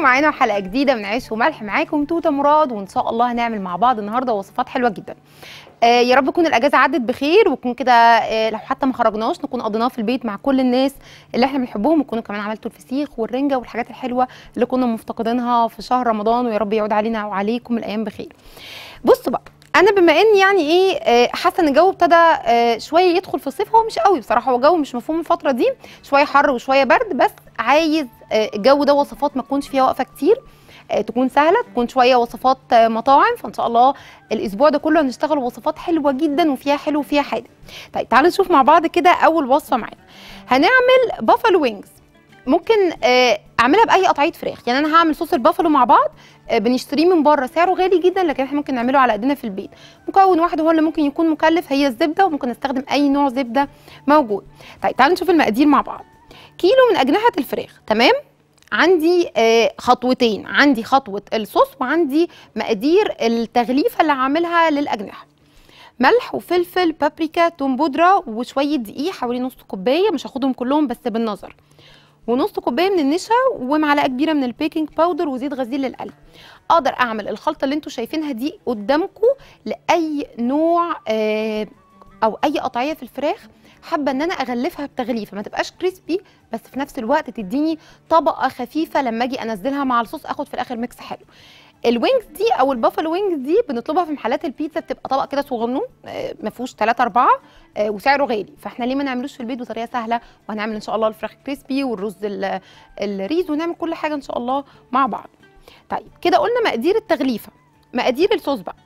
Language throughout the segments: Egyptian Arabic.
ومعانا حلقه جديده من عيش وملح معاكم توته مراد وان شاء الله هنعمل مع بعض النهارده وصفات حلوه جدا آه يا رب تكون الاجازه عدت بخير ويكون كده آه لو حتى ما خرجناش نكون قضيناها في البيت مع كل الناس اللي احنا بنحبهم وكونوا كمان عملتوا الفسيخ والرنجه والحاجات الحلوه اللي كنا مفتقدينها في شهر رمضان ويا رب يعود علينا وعليكم الايام بخير بصوا بقى انا بما ان يعني ايه آه، حاسه ان الجو ابتدى آه، شويه يدخل في الصيف هو مش قوي بصراحه هو جو مش مفهوم الفتره دي شويه حر وشويه برد بس عايز آه، الجو ده وصفات ما تكونش فيها وقفه كتير آه، تكون سهله تكون شويه وصفات آه، مطاعم فان شاء الله الاسبوع ده كله هنشتغل وصفات حلوه جدا وفيها حلو وفيها حادق طيب تعالوا نشوف مع بعض كده اول وصفه معانا هنعمل بافالو وينجز ممكن آه، اعملها باي قطعيه فراخ يعني انا هعمل صوص البافالو مع بعض آه، بنشتريه من بره سعره غالي جدا لكن احنا ممكن نعمله على ايدينا في البيت مكون واحد هو اللي ممكن يكون مكلف هي الزبده وممكن نستخدم اي نوع زبده موجود طيب تعالوا نشوف المقادير مع بعض كيلو من اجنحه الفراخ تمام عندي آه، خطوتين عندي خطوه الصوص وعندي مقادير التغليفه اللي هعملها للاجنحه ملح وفلفل بابريكا توم بودره وشويه دقيق حوالي نص كوبايه مش هاخدهم كلهم بس بالنظر ونص كوبايه من النشا ومعلقه كبيره من البيكنج باودر وزيت غزير للقلب اقدر اعمل الخلطه اللي انتوا شايفينها دي قدامكم لاي نوع آه، او اي قطعيه في الفراخ حابه ان انا اغلفها بتغليفه ما تبقاش كريسبي بس في نفس الوقت تديني طبقه خفيفه لما اجي انزلها مع الصوص اخد في الاخر ميكس حلو الوينجز دي او البافلو وينجز دي بنطلبها في محلات البيتزا بتبقى طبق كده صغنون آه، ما فيهوش 3 4 وسعره غالي فاحنا ليه ما نعملوش في البيت بطريقه سهله وهنعمل ان شاء الله الفراخ كريسبي والرز ال- الريز ونعمل كل حاجه ان شاء الله مع بعض طيب كده قلنا مقادير التغليفه مقادير الصوص بقى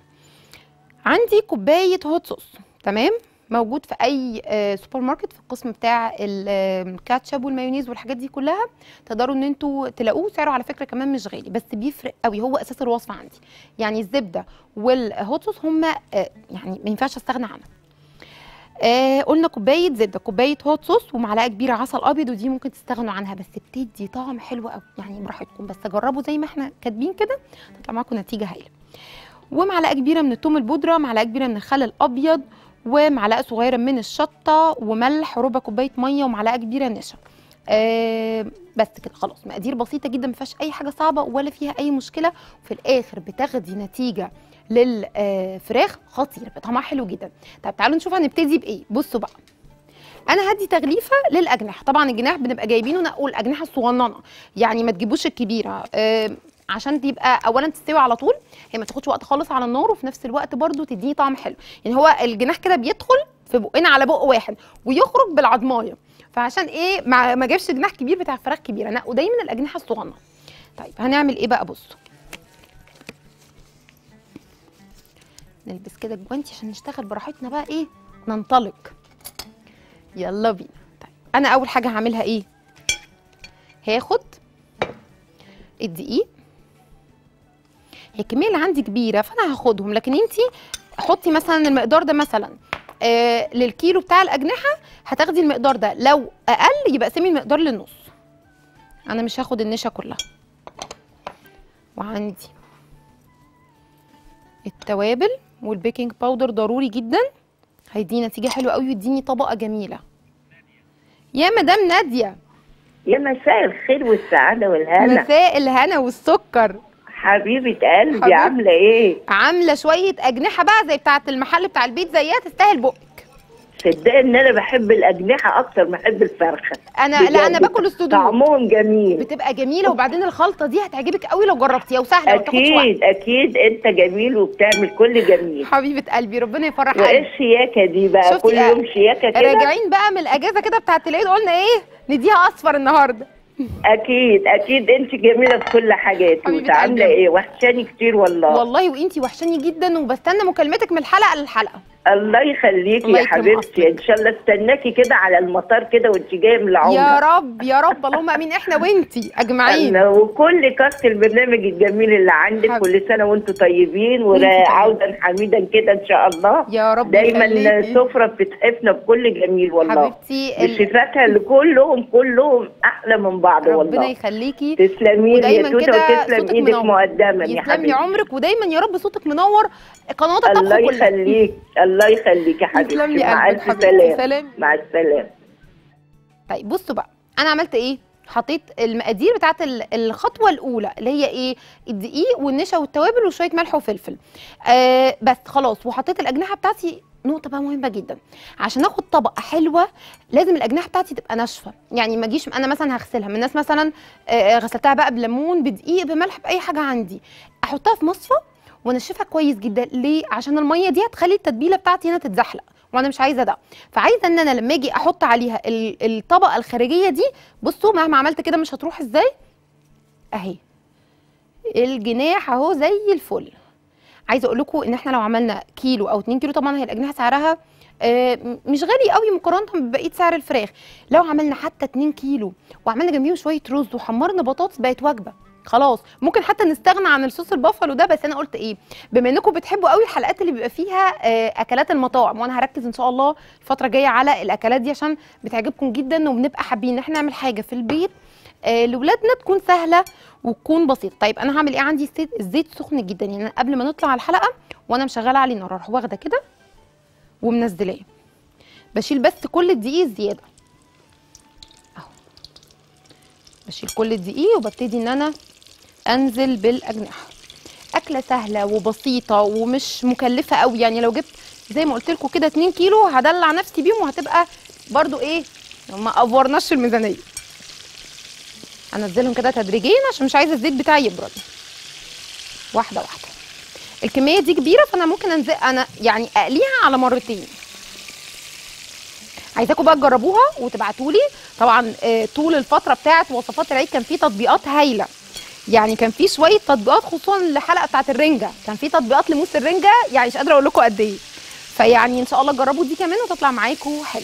عندي كوبايه هوت صوص تمام موجود في اي آه، سوبر ماركت في القسم بتاع ال- آه، الكاتشب والمايونيز والحاجات دي كلها تقدروا ان انتوا تلاقوه سعره على فكره كمان مش غالي بس بيفرق قوي هو اساس الوصفه عندي يعني الزبده والهوت صوص هم يعني ما ينفعش استغنى عنها آه قلنا كوبايه زبده كوبايه هوت صوص ومعلقه كبيره عسل ابيض ودي ممكن تستغنوا عنها بس بتدي طعم حلو قوي يعني براحتكم بس جربوا زي ما احنا كاتبين كده تطلع معاكم نتيجه هايله ومعلقه كبيره من الثوم البودره معلقه كبيره من الخل الابيض ومعلقه صغيره من الشطه وملح وربع كوبايه ميه ومعلقه كبيره نشا آه بس كده خلاص مقادير بسيطه جدا ما فيهاش اي حاجه صعبه ولا فيها اي مشكله وفي الاخر بتاخدي نتيجه للفراخ خطير بيبقى طعمها حلو جدا طب تعالوا نشوف هنبتدي بايه بصوا بقى انا هدي تغليفه للاجنحه طبعا الجناح بنبقى جايبينه نقوا الاجنحه الصغننه يعني ما تجيبوش الكبيره آه عشان تبقى اولا تستوي على طول هي ما تاخدش وقت خالص على النار وفي نفس الوقت برضو تديني طعم حلو يعني هو الجناح كده بيدخل في بقنا على بق واحد ويخرج بالعضمايه فعشان ايه ما ما جابش جناح كبير بتاع فراخ كبيره نقوا دايما الاجنحه الصغننه طيب هنعمل ايه بقى بصوا نلبس كده الجوانتي عشان نشتغل براحتنا بقى ايه ننطلق يلا بينا طيب انا اول حاجه هعملها ايه هاخد الدقيق هي الكميه اللي عندي كبيره فانا هاخدهم لكن انتي حطي مثلا المقدار ده مثلا آه للكيلو بتاع الاجنحه هتاخدي المقدار ده لو اقل يبقى قسمي المقدار للنص انا مش هاخد النشا كلها وعندي التوابل والبيكنج باودر ضروري جدا هيديني نتيجه حلوه قوي ويديني طبقه جميله يا مدام ناديه يا مساء الخير والسعادة والهنا مساء الهنا والسكر حبيبة قلبي حبيبتي. عاملة ايه؟ عامله شويه اجنحه بقى زي بتاعه المحل بتاع البيت زيها تستاهل بقك صدقني ان انا بحب الاجنحة اكتر ما احب الفرخة انا لا انا بجد. باكل الصدور طعمهم جميل بتبقى جميله وبعدين الخلطه دي هتعجبك قوي لو جربتيها وسهله وما بتاخدش وقت اكيد اكيد انت جميل وبتعمل كل جميل حبيبه قلبي ربنا يفرح وايه قلبي الشياكة دي بقى شفتي كل آه، يوم شياكة كده راجعين بقى من الاجازه كده بتاعه العيد قلنا ايه نديها اصفر النهارده اكيد اكيد انت جميلة في كل حاجاتي حبيبة عاملة قلبي. ايه وحشاني كتير والله والله وانتي وحشاني جدا وبستنى مكالمتك من الحلقه للحلقه الله يخليكي الله يا يكرم حبيبتي أصلك. ان شاء الله استناكي كده على المطار كده وانت جايه من العمره يا رب يا رب اللهم امين احنا وانتي اجمعين أنا وكل كاست البرنامج الجميل اللي عندك حبيبي. كل سنه وانتم طيبين وانتي طيبة. وعودا حميدا كده ان شاء الله يا رب دايما يخليكي. السفره بتتحفنا بكل جميل والله حبيبتي ال- بصفاتها اللي كلهم كلهم احلى من بعض ربنا والله يخليكي تسلمي لي يا ودايما توته كده وتسلم صوتك ايدك منور. مقدما يا يسلم لي حبيبتي عمرك ودايما يا رب صوتك منور قنوات الطبخ الله كلها يخليك الله يخليك يا حبيبتي يسلم لي مع قلبك الف حبيبتي سلام سلام مع السلامه طيب بصوا بقى انا عملت ايه حطيت المقادير بتاعت ال- الخطوه الاولى اللي هي ايه الدقيق والنشا والتوابل وشويه ملح وفلفل آه بس خلاص وحطيت الاجنحه بتاعتي نقطة بقى مهمة جدا عشان اخد طبقة حلوة لازم الاجنحة بتاعتي تبقى ناشفة يعني ما اجيش انا مثلا هغسلها من الناس مثلا آه، غسلتها بقى بليمون بدقيق بملح باي حاجة عندي احطها في مصفى وانشفها كويس جدا ليه عشان المية دي هتخلي التتبيلة بتاعتي هنا تتزحلق وانا مش عايزة ده فعايزة ان انا لما اجي احط عليها ال- الطبقة الخارجية دي بصوا مهما عملت كده مش هتروح ازاي اهي الجناح اهو زي الفل عايزه اقول لكم ان احنا لو عملنا كيلو او 2 كيلو طبعا هي الاجنحه سعرها آه، م- مش غالي قوي مقارنه ببقيه سعر الفراخ لو عملنا حتى 2 كيلو وعملنا جنبيهم شويه رز وحمرنا بطاطس بقت وجبه خلاص ممكن حتى نستغنى عن الصوص البافالو ده بس انا قلت ايه بما انكم بتحبوا قوي الحلقات اللي بيبقى فيها آه، اكلات المطاعم وانا هركز ان شاء الله الفتره الجايه على الاكلات دي عشان بتعجبكم جدا وبنبقى حابين ان احنا نعمل حاجه في البيت آه، لاولادنا تكون سهله وتكون بسيطه طيب انا هعمل ايه عندي الزيت الزيت سخن جدا يعني أنا قبل ما نطلع على الحلقه وانا مشغله عليه النار اروح واخده كده ومنزلاه بشيل بس كل الدقيق الزياده اهو بشيل كل الدقيق وببتدي ان انا انزل بالاجنحه اكله سهله وبسيطه ومش مكلفه قوي يعني لو جبت زي ما قلت لكم كده 2 كيلو هدلع نفسي بيهم وهتبقى برضو ايه ما افورناش الميزانيه انزلهم كده تدريجيا عشان مش عايزه الزيت بتاعي يبرد واحده واحده الكميه دي كبيره فانا ممكن انزل انا يعني اقليها على مرتين عايزاكم بقى تجربوها وتبعتوا لي طبعا آه، طول الفتره بتاعه وصفات العيد كان في تطبيقات هايله يعني كان في شويه تطبيقات خصوصا الحلقه بتاعه الرنجه كان في تطبيقات لموس الرنجه يعني مش قادره اقول لكم قد ايه فيعني ان شاء الله جربوا دي كمان وتطلع معاكم حلوه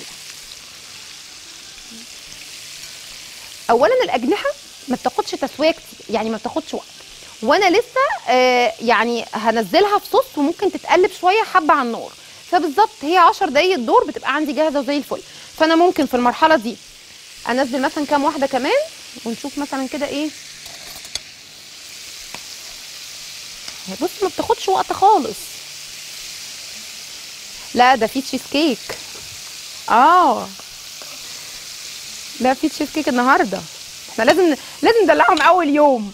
اولا الاجنحه ما بتاخدش تسويه كتير يعني ما بتاخدش وقت وانا لسه آه يعني هنزلها في صوص وممكن تتقلب شويه حبه على النار فبالظبط هي 10 دقايق الدور بتبقى عندي جاهزه وزي الفل فانا ممكن في المرحله دي انزل مثلا كام واحده كمان ونشوف مثلا كده ايه هي بص ما بتاخدش وقت خالص لا ده في تشيز كيك اه لا في تشيز كيك النهارده احنا لازم لازم ندلعهم اول يوم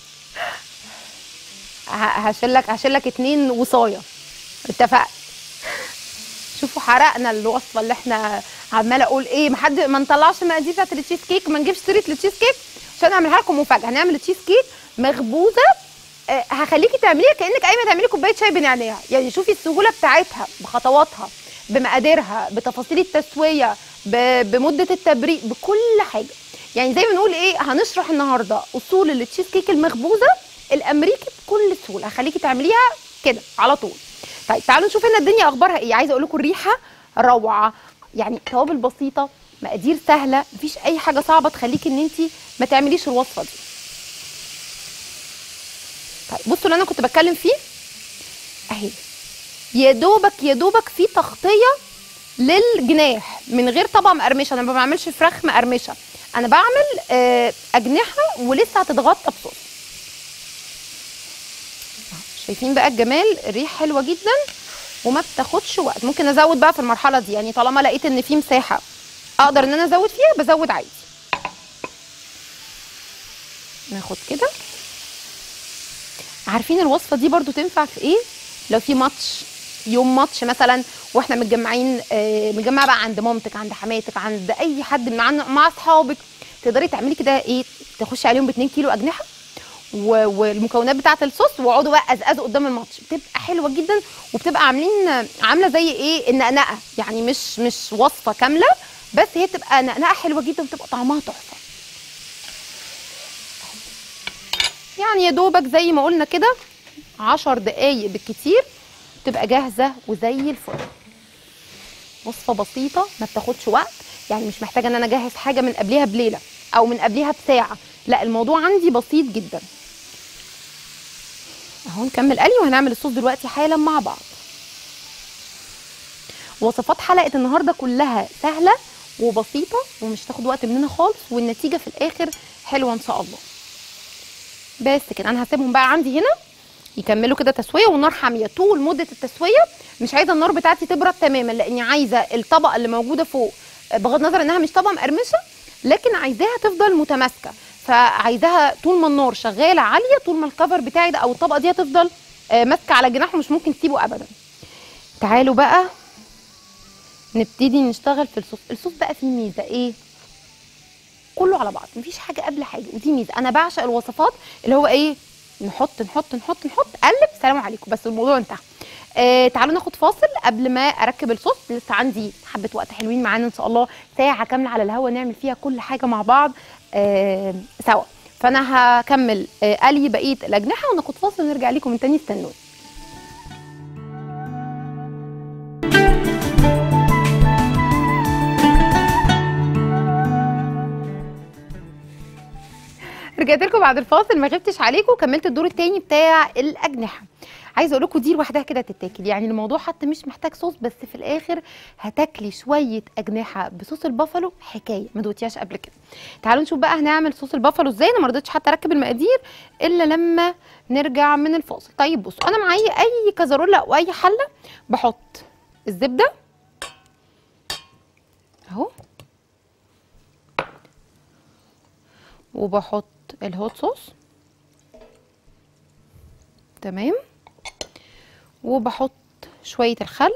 ه- هشيلك هشيلك اتنين وصايه اتفقنا شوفوا حرقنا الوصفه اللي احنا عماله اقول ايه محد ما نطلعش مقادير بتاعت التشيز كيك ما نجيبش سيره التشيز كيك عشان اعملها لكم مفاجاه هنعمل تشيز كيك مخبوزه آه، هخليكي تعمليها كانك قايمه تعملي كوبايه شاي بنعناع يعني شوفي السهوله بتاعتها بخطواتها بمقاديرها بتفاصيل التسويه ب- بمده التبريد بكل حاجه يعني زي ما نقول ايه هنشرح النهارده اصول التشيز كيك المخبوزه الامريكي بكل سهوله هخليكي تعمليها كده على طول طيب تعالوا نشوف هنا الدنيا اخبارها ايه عايزه اقول لكم الريحه روعه يعني توابل بسيطه مقادير سهله مفيش اي حاجه صعبه تخليكي ان انت ما تعمليش الوصفه دي طيب بصوا اللي انا كنت بتكلم فيه اهي يا دوبك يا دوبك في تغطيه للجناح من غير طبقه مقرمشه انا ما بعملش فراخ مقرمشه انا بعمل آه، اجنحه ولسه هتتغطى بصوص شايفين بقى الجمال الريح حلوه جدا وما بتاخدش وقت ممكن ازود بقى في المرحله دي يعني طالما لقيت ان في مساحه اقدر ان انا ازود فيها بزود عادي ناخد كده عارفين الوصفه دي برضو تنفع في ايه لو في ماتش يوم ماتش مثلا واحنا متجمعين آه، متجمعه بقى عند مامتك عند حماتك عند اي حد من عن- مع اصحابك تقدري تعملي كده ايه تخشي عليهم ب 2 كيلو اجنحه و- والمكونات بتاعه الصوص واقعدوا بقى ازازوا قدام الماتش بتبقى حلوه جدا وبتبقى عاملين عامله زي ايه النقنقه يعني مش مش وصفه كامله بس هي بتبقى نقنقه حلوه جدا وبتبقى طعمها تحفه يعني يا دوبك زي ما قلنا كده عشر دقايق بالكتير تبقى جاهزه وزي الفل وصفه بسيطه ما بتاخدش وقت يعني مش محتاجه ان انا اجهز حاجه من قبلها بليله او من قبلها بساعه لا الموضوع عندي بسيط جدا اهو نكمل قلي وهنعمل الصوص دلوقتي حالا مع بعض وصفات حلقه النهارده كلها سهله وبسيطه ومش تاخد وقت مننا خالص والنتيجه في الاخر حلوه ان شاء الله بس كده انا هسيبهم بقى عندي هنا يكملوا كده تسويه والنار حاميه طول مده التسويه مش عايزه النار بتاعتي تبرد تماما لاني عايزه الطبقه اللي موجوده فوق بغض النظر انها مش طبقه مقرمشه لكن عايزاها تفضل متماسكه فعايزاها طول ما النار شغاله عاليه طول ما الكفر بتاعي ده او الطبقه دي هتفضل آه، ماسكه على جناحه مش ممكن تسيبه ابدا تعالوا بقى نبتدي نشتغل في الصوص الصوص بقى فيه ميزه ايه كله على بعض مفيش حاجه قبل حاجه ودي ميزه انا بعشق الوصفات اللي هو ايه نحط نحط نحط نحط قلب سلام عليكم بس الموضوع انتهى آه تعالوا ناخد فاصل قبل ما اركب الصوص لسه عندي حبه وقت حلوين معانا ان شاء الله ساعه كامله على الهوا نعمل فيها كل حاجه مع بعض آه سوا فانا هكمل آه قلي بقيه الاجنحه وناخد فاصل ونرجع لكم من تاني استنوني رجعت لكم بعد الفاصل ما غبتش عليكم وكملت الدور التاني بتاع الاجنحه عايزه اقول لكم دي لوحدها كده تتاكل يعني الموضوع حتى مش محتاج صوص بس في الاخر هتاكلي شويه اجنحه بصوص البافالو حكايه ما دوقتيهاش قبل كده تعالوا نشوف بقى هنعمل صوص البافالو ازاي انا ما رضيتش حتى اركب المقادير الا لما نرجع من الفاصل طيب بصوا انا معايا اي كازارولا او اي حله بحط الزبده اهو وبحط الهوت صوص تمام وبحط شويه الخل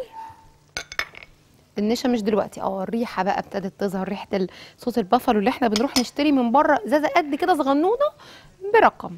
النشا مش دلوقتي اه الريحه بقى ابتدت تظهر ريحه صوص البافالو اللي احنا بنروح نشتري من بره ازازه قد كده صغنونه برقم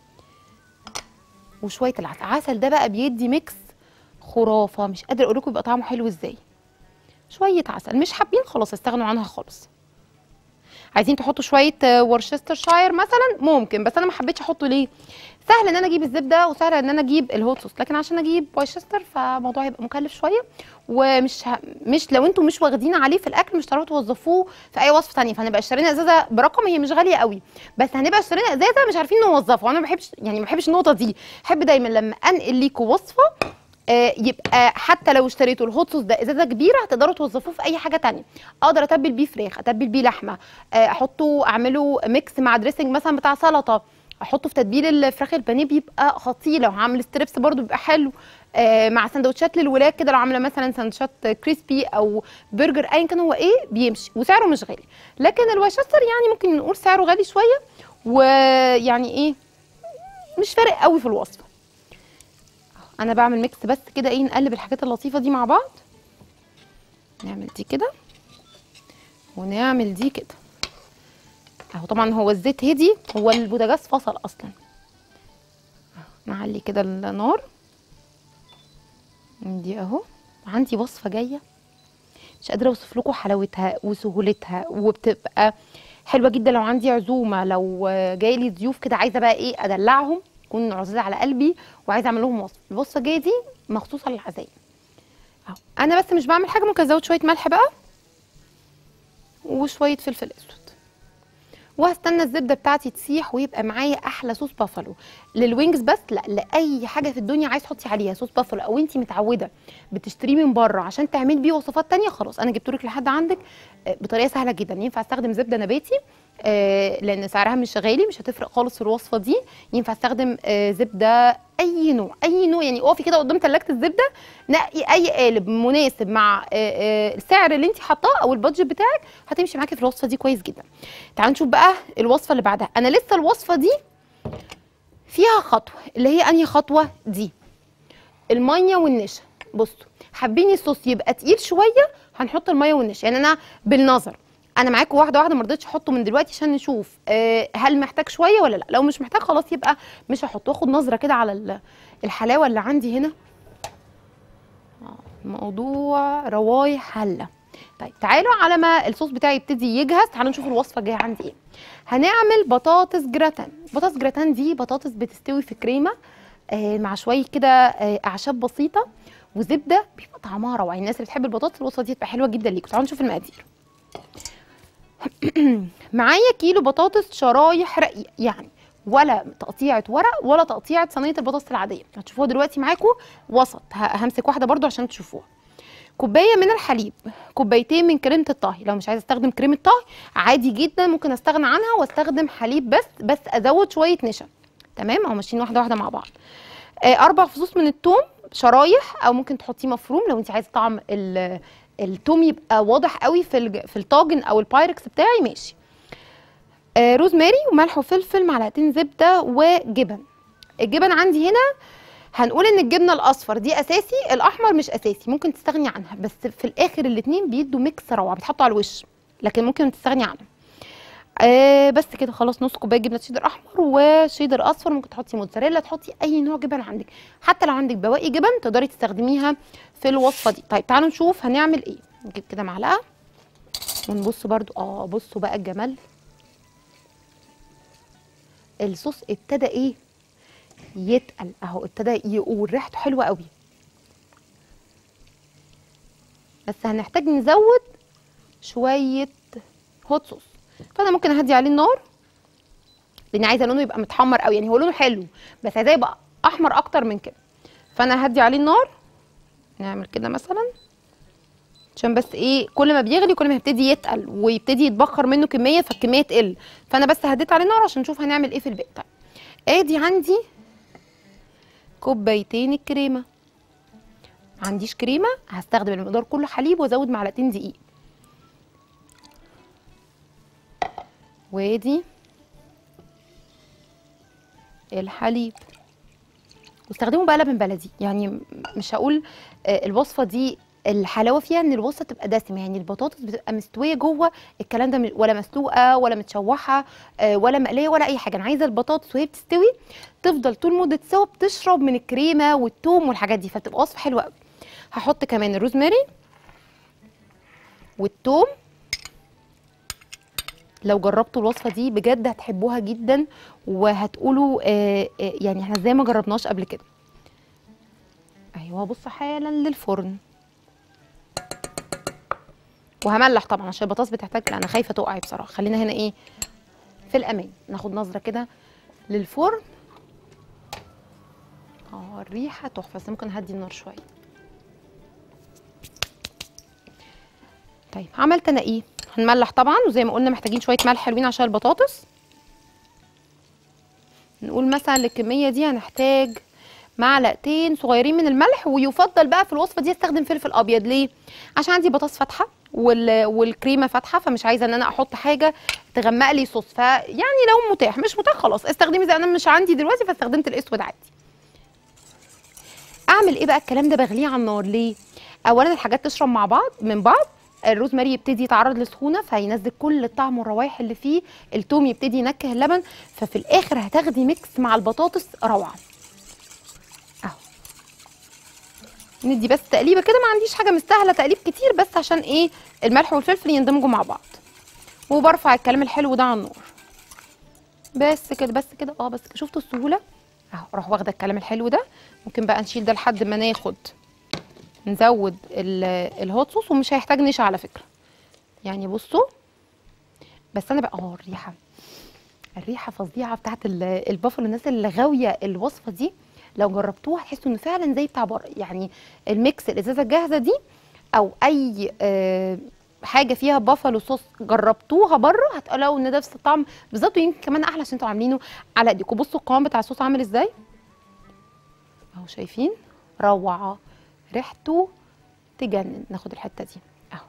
وشويه العسل العسل ده بقى بيدي ميكس خرافه مش قادره اقول لكم يبقى طعمه حلو ازاي شويه عسل مش حابين خلاص استغنوا عنها خالص عايزين تحطوا شويه آه، ورشستر شاير مثلا ممكن بس انا ما حبيتش احطه ليه سهل ان انا اجيب الزبده وسهل ان انا اجيب الهوت صوص لكن عشان اجيب وورشستر فالموضوع هيبقى مكلف شويه ومش ه... مش لو انتم مش واخدين عليه في الاكل مش هتعرفوا توظفوه في اي وصفه ثانيه فهنبقى اشترينا ازازه برقم هي مش غاليه قوي بس هنبقى اشترينا ازازه مش عارفين نوظفها وانا ما بحبش يعني ما بحبش النقطه دي احب دايما لما انقل ليكم وصفه آه، يبقى حتى لو اشتريتوا الهوت صوص ده ازازه كبيره هتقدروا توظفوه في اي حاجه تانية اقدر اتبل بيه فراخ اتبل بيه لحمه آه، احطه اعمله ميكس مع دريسنج مثلا بتاع سلطه احطه في تتبيل الفراخ البانيه بيبقى خطير لو هعمل ستريبس برده بيبقى حلو آه، مع سندوتشات للولاد كده لو عامله مثلا سندوتشات كريسبي او برجر ايا كان هو ايه بيمشي وسعره مش غالي لكن الواشستر يعني ممكن نقول سعره غالي شويه ويعني ايه مش فارق قوي في الوصفه انا بعمل ميكس بس كده ايه نقلب الحاجات اللطيفه دي مع بعض نعمل دي كده ونعمل دي كده اهو طبعا هو الزيت هدي هو البوتاجاز فصل اصلا نعلي كده النار دي اهو عندي وصفه جايه مش قادره اوصف لكم حلاوتها وسهولتها وبتبقى حلوه جدا لو عندي عزومه لو جاي لي ضيوف كده عايزه بقى ايه ادلعهم يكون عزيزه على قلبي وعايزه اعمل لهم وصفه الوصفه الجايه دي مخصوصه للعزايم اهو انا بس مش بعمل حاجه ممكن ازود شويه ملح بقى وشويه فلفل اسود وهستنى الزبده بتاعتي تسيح ويبقى معايا احلى صوص بافالو للوينجز بس لا لاي حاجه في الدنيا عايز تحطي عليها صوص بافالو او انت متعوده بتشتريه من بره عشان تعملي بيه وصفات تانية خلاص انا جبت لك لحد عندك آه، بطريقه سهله جدا ينفع استخدم زبده نباتي آه، لان سعرها مش غالي مش هتفرق خالص في الوصفه دي ينفع استخدم آه، زبده اي نوع اي نوع يعني اقفي كده قدام ثلاجه الزبده نقي اي قالب مناسب مع آه، آه، السعر اللي انت حاطاه او البادجت بتاعك هتمشي معاكي في الوصفه دي كويس جدا تعالوا نشوف بقى الوصفه اللي بعدها انا لسه الوصفه دي فيها خطوه اللي هي انهي خطوه دي الميه والنشا بصوا حابين الصوص يبقى تقيل شويه هنحط الميه والنشا يعني انا بالنظر انا معاكم واحده واحده ما رضيتش احطه من دلوقتي عشان نشوف آه، هل محتاج شويه ولا لا لو مش محتاج خلاص يبقى مش هحطه واخد نظره كده على ال- الحلاوه اللي عندي هنا آه، الموضوع روايح هله طيب تعالوا على ما الصوص بتاعي يبتدي يجهز تعالوا نشوف الوصفه الجايه عندي ايه هنعمل بطاطس جراتان بطاطس جراتان دي بطاطس بتستوي في كريمه آه، مع شويه كده آه، اعشاب بسيطه وزبده بيبقى طعمها روعه الناس اللي بتحب البطاطس الوصفه دي تبقى حلوه جدا ليكم تعالوا نشوف المقادير معايا كيلو بطاطس شرايح رقيق يعني ولا تقطيعه ورق ولا تقطيعه صينيه البطاطس العاديه هتشوفوها دلوقتي معاكم وسط ه- همسك واحده برضو عشان تشوفوها كوبايه من الحليب كوبايتين من كريمه الطهي لو مش عايزه استخدم كريمه طهي عادي جدا ممكن استغنى عنها واستخدم حليب بس بس ازود شويه نشا تمام اهو ماشيين واحده واحده مع بعض آه، اربع فصوص من الثوم شرايح او ممكن تحطيه مفروم لو انت عايزه طعم ال- الثوم يبقى واضح قوي في الج- في الطاجن او البايركس بتاعي ماشي آه روزماري وملح وفلفل معلقتين زبده وجبن الجبن عندي هنا هنقول ان الجبنه الاصفر دي اساسي الاحمر مش اساسي ممكن تستغني عنها بس في الاخر الاتنين بيدوا ميكس روعه بيتحطوا على الوش لكن ممكن تستغني عنها آه بس كده خلاص نص كوبايه جبنه شيدر احمر وشيدر اصفر ممكن تحطي موتزاريلا تحطي اي نوع جبن عندك حتى لو عندك بواقي جبن تقدري تستخدميها في الوصفه دي طيب تعالوا نشوف هنعمل ايه نجيب كده معلقه ونبص برضو اه بصوا بقى الجمال الصوص ابتدى ايه يتقل اهو ابتدى يقول ريحته حلوه قوي بس هنحتاج نزود شويه هوت صوص فانا ممكن اهدي عليه النار لان عايزه لونه يبقى متحمر قوي يعني هو لونه حلو بس عايزاه يبقى احمر اكتر من كده فانا هدي عليه النار نعمل كده مثلا عشان بس ايه كل ما بيغلي كل ما يبتدي يتقل ويبتدي يتبخر منه كميه فالكميه تقل فانا بس هديت عليه النار عشان نشوف هنعمل ايه في الباقي طيب ادي عندي كوبايتين الكريمه ما عنديش كريمه هستخدم المقدار كله حليب وازود معلقتين دقيق وادي الحليب واستخدموا بقى لبن بلدي يعني م- مش هقول آه، الوصفه دي الحلاوه فيها ان الوصفه تبقى دسمه يعني البطاطس بتبقى مستويه جوه الكلام ده م- ولا مسلوقه ولا متشوحه آه، ولا مقليه ولا اي حاجه انا عايزه البطاطس وهي بتستوي تفضل طول مده سوا بتشرب من الكريمه والثوم والحاجات دي فبتبقى وصفه حلوه قوي هحط كمان الروزماري والثوم لو جربتوا الوصفه دي بجد هتحبوها جدا وهتقولوا آه آه يعني احنا ازاي ما جربناش قبل كده ايوه بص حالا للفرن وهملح طبعا عشان البطاطس بتحتاج لا انا خايفه تقعي بصراحه خلينا هنا ايه في الامان ناخد نظره كده للفرن اه الريحه تحفه بس ممكن اهدي النار شويه طيب عملت انا ايه هنملح طبعا وزي ما قلنا محتاجين شويه ملح حلوين عشان البطاطس نقول مثلا للكميه دي هنحتاج معلقتين صغيرين من الملح ويفضل بقى في الوصفه دي استخدم فلفل ابيض ليه عشان عندي بطاطس فاتحه وال... والكريمه فاتحه فمش عايزه ان انا احط حاجه تغمق لي صوص فيعني لو متاح مش متاح خلاص استخدمي زي انا مش عندي دلوقتي فاستخدمت الاسود عادي اعمل ايه بقى الكلام ده بغليه على النار ليه اولا الحاجات تشرب مع بعض من بعض الروزماري يبتدي يتعرض لسخونه فهينزل كل الطعم والروايح اللي فيه التوم يبتدي ينكه اللبن ففي الاخر هتاخدي ميكس مع البطاطس روعه اهو ندي بس تقليبه كده ما عنديش حاجه مستاهله تقليب كتير بس عشان ايه الملح والفلفل يندمجوا مع بعض وبرفع الكلام الحلو ده على النار بس كده بس كده اه بس كده شفتوا السهوله اهو اروح واخده الكلام الحلو ده ممكن بقى نشيل ده لحد ما ناخد نزود ال- الهوت صوص ومش هيحتاج نشا على فكره يعني بصوا بس انا بقى اه الريحه الريحه فظيعه بتاعت ال- البافلو الناس اللي غاويه الوصفه دي لو جربتوها هتحسوا انه فعلا زي بتاع بره يعني الميكس الازازه الجاهزه دي او اي آه حاجه فيها بافلو صوص جربتوها بره هتقولوا ان ده نفس الطعم بالظبط ويمكن كمان احلى عشان انتوا عاملينه على ايديكم بصوا القوام بتاع الصوص عامل ازاي اهو شايفين روعه ريحته تجنن ناخد الحته دي اهو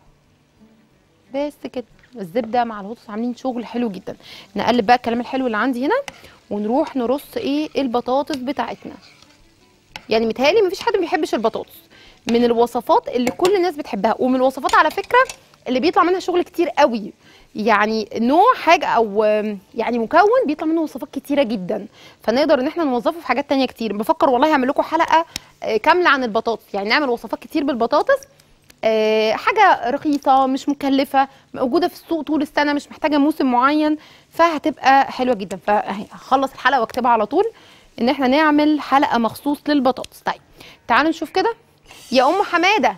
بس كده الزبده مع الهوتس عاملين شغل حلو جدا نقلب بقى الكلام الحلو اللي عندي هنا ونروح نرص ايه البطاطس بتاعتنا يعني متهيألي مفيش حد ما بيحبش البطاطس من الوصفات اللي كل الناس بتحبها ومن الوصفات على فكره اللي بيطلع منها شغل كتير قوي يعني نوع حاجه او آم، يعني مكون بيطلع منه وصفات كتيره جدا فنقدر ان احنا نوظفه في حاجات تانية كتير بفكر والله هعمل لكم حلقه آه، كامله عن البطاطس يعني نعمل وصفات كتير بالبطاطس آه، حاجه رخيصه مش مكلفه موجوده في السوق طول السنه مش محتاجه موسم معين فهتبقى حلوه جدا فهخلص الحلقه واكتبها على طول ان احنا نعمل حلقه مخصوص للبطاطس طيب تعالوا نشوف كده يا ام حماده